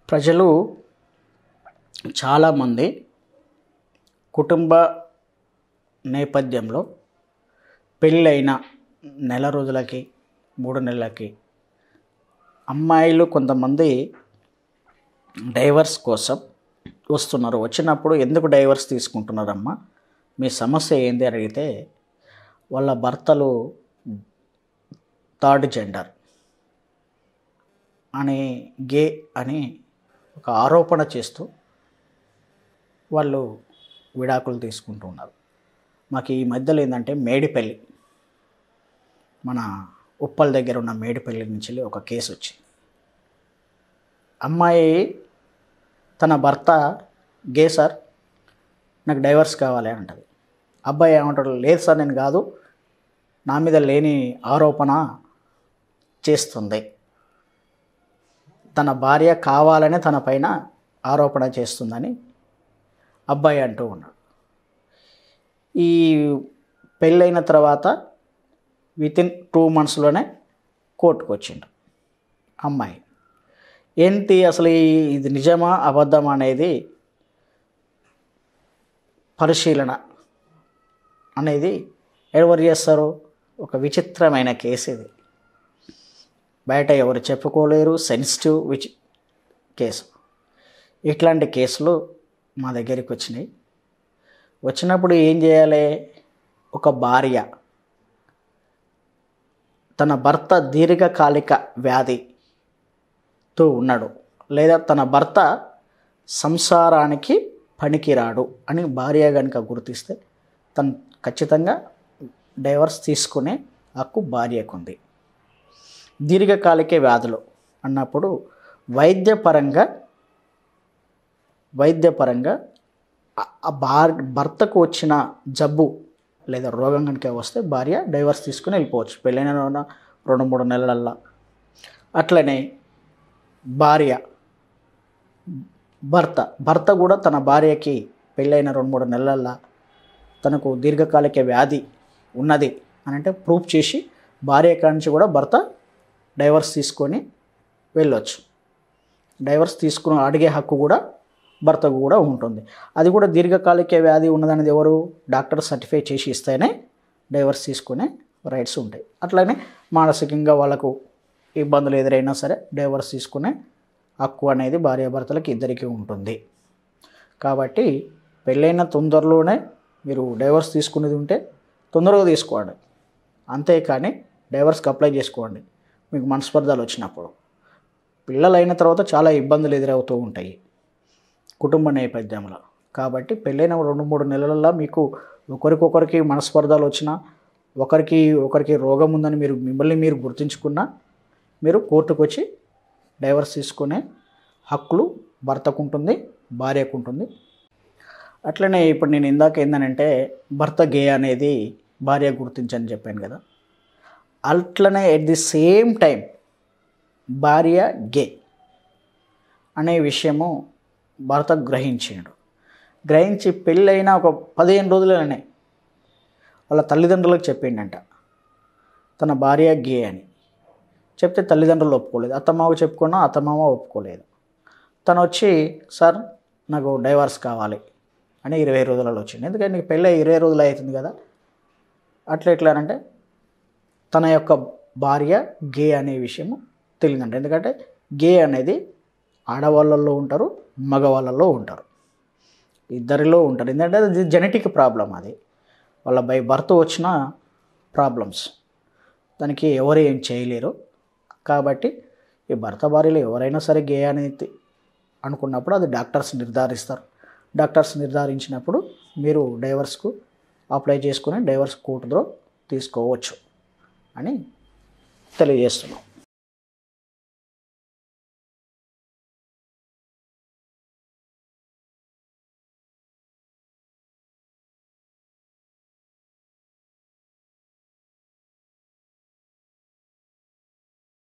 ప్రజలు చాలామంది కుటుంబ నేపథ్యంలో పెళ్ళైన నెల రోజులకి మూడు నెలలకి అమ్మాయిలు కొంతమంది డైవర్స్ కోసం వస్తున్నారు వచ్చినప్పుడు ఎందుకు డైవర్స్ తీసుకుంటున్నారమ్మా మీ సమస్య ఏంది అని అడిగితే వాళ్ళ భర్తలు థర్డ్ జెండర్ అని గే అని ఒక ఆరోపణ చేస్తూ వాళ్ళు విడాకులు తీసుకుంటూ ఉన్నారు మాకు ఈ మధ్యలో ఏంటంటే మేడిపల్లి మన ఉప్పల్ దగ్గర ఉన్న మేడిపల్లి నుంచి వెళ్ళి ఒక కేసు వచ్చింది అమ్మాయి తన భర్త గే సార్ నాకు డైవర్స్ కావాలి అంటది అబ్బాయి ఏమంటాడు లేదు సార్ నేను కాదు నా మీద లేని ఆరోపణ చేస్తుంది తన భార్య కావాలనే తన పైన ఆరోపణ చేస్తుందని అబ్బాయి అంటూ ఉన్నాడు ఈ పెళ్ళైన తర్వాత వితిన్ టూ మంత్స్లోనే కోర్టుకు వచ్చిండు అమ్మాయి ఏంటి అసలు ఈ- ఇది నిజమా అబద్ధమా అనేది పరిశీలన అనేది ఎవరు చేస్తారు ఒక విచిత్రమైన కేసు ఇది బయట ఎవరు చెప్పుకోలేరు సెన్సిటివ్ విచి కేసు ఇట్లాంటి కేసులు మా దగ్గరికి వచ్చినాయి వచ్చినప్పుడు ఏం చేయాలి ఒక భార్య తన భర్త దీర్ఘకాలిక వ్యాధితో ఉన్నాడు లేదా తన భర్త సంసారానికి పనికిరాడు అని భార్య కనుక గుర్తిస్తే తను ఖచ్చితంగా డైవర్స్ తీసుకునే హక్కు భార్యకుంది దీర్ఘకాలిక వ్యాధులు అన్నప్పుడు వైద్యపరంగా వైద్యపరంగా ఆ- ఆ భార్ భర్తకు వచ్చిన జబ్బు లేదా రోగం కనుక వస్తే భార్య డైవర్స్ తీసుకుని వెళ్ళిపోవచ్చు పెళ్ళైన ఉన్న రెండు మూడు నెలలల్లా అట్లనే భార్య భర్త భర్త కూడా తన భార్యకి పెళ్ళైన రెండు మూడు నెలలల్లా తనకు దీర్ఘకాలిక వ్యాధి ఉన్నది అని అంటే ప్రూఫ్ చేసి భార్య కాడి నుంచి కూడా భర్త డైవర్స్ తీసుకొని వెళ్ళొచ్చు డైవర్స్ తీసుకుని అడిగే హక్కు కూడా భర్తకు కూడా ఉంటుంది అది కూడా దీర్ఘకాలిక వ్యాధి ఉన్నదనేది ఎవరు డాక్టర్ సర్టిఫై చేసి ఇస్తేనే డైవర్స్ తీసుకునే రైట్స్ ఉంటాయి అట్లానే మానసికంగా వాళ్ళకు ఇబ్బందులు ఎదురైనా సరే డైవర్స్ తీసుకునే హక్కు అనేది భార్యాభర్తలకు ఇద్దరికీ ఉంటుంది కాబట్టి పెళ్ళైన తొందరలోనే మీరు డైవర్స్ తీసుకునేది ఉంటే తొందరగా తీసుకోండి అంతేకాని డైవర్స్కి అప్లై చేసుకోండి మీకు మనస్పర్ధాలు వచ్చినప్పుడు పిల్లలు అయిన తర్వాత చాలా ఇబ్బందులు ఎదురవుతూ ఉంటాయి కుటుంబ నేపథ్యంలో కాబట్టి పెళ్ళైన రెండు మూడు నెలలలో మీకు ఒకరికొకరికి మనస్పర్ధాలు వచ్చినా ఒకరికి ఒకరికి రోగం ఉందని మీరు మిమ్మల్ని మీరు గుర్తించుకున్నా మీరు కోర్టుకు వచ్చి డైవర్స్ తీసుకునే హక్కులు భర్తకు ఉంటుంది భార్యకు ఉంటుంది అట్లనే ఇప్పుడు నేను ఇందాక ఏంటంటే భర్త గే అనేది భార్య గుర్తించని చెప్పాను కదా అట్లనే ఎట్ ది సేమ్ టైం భార్య గే అనే విషయము భర్త గ్రహించాడు గ్రహించి పెళ్ళైన ఒక పదిహేను రోజులనే వాళ్ళ తల్లిదండ్రులకు చెప్పిండంట తన భార్య గే అని చెప్తే తల్లిదండ్రులు ఒప్పుకోలేదు అత్తమావ చెప్పుకున్నా అత్తమామ ఒప్పుకోలేదు తను వచ్చి సార్ నాకు డైవర్స్ కావాలి అని ఇరవై రోజులలో వచ్చింది ఎందుకంటే నీకు పెళ్ళి ఇరవై రోజులు అవుతుంది కదా అట్లా ఎట్లా అంటే తన యొక్క భార్య గే అనే విషయం తెలియదంట ఎందుకంటే గే అనేది ఆడవాళ్ళల్లో ఉంటారు మగవాళ్ళల్లో ఉంటారు ఇద్దరిలో ఉంటారు ఎందుకంటే అది జెనెటిక్ ప్రాబ్లం అది వాళ్ళ బై బర్త్ వచ్చిన ప్రాబ్లమ్స్ దానికి ఎవరు ఏం చేయలేరు కాబట్టి ఈ భర్త భార్యలు ఎవరైనా సరే గే అనేది అనుకున్నప్పుడు అది డాక్టర్స్ నిర్ధారిస్తారు డాక్టర్స్ నిర్ధారించినప్పుడు మీరు డైవర్స్కు అప్లై చేసుకుని డైవర్స్ కోర్టులో తీసుకోవచ్చు అని తెలియజేస్తున్నాం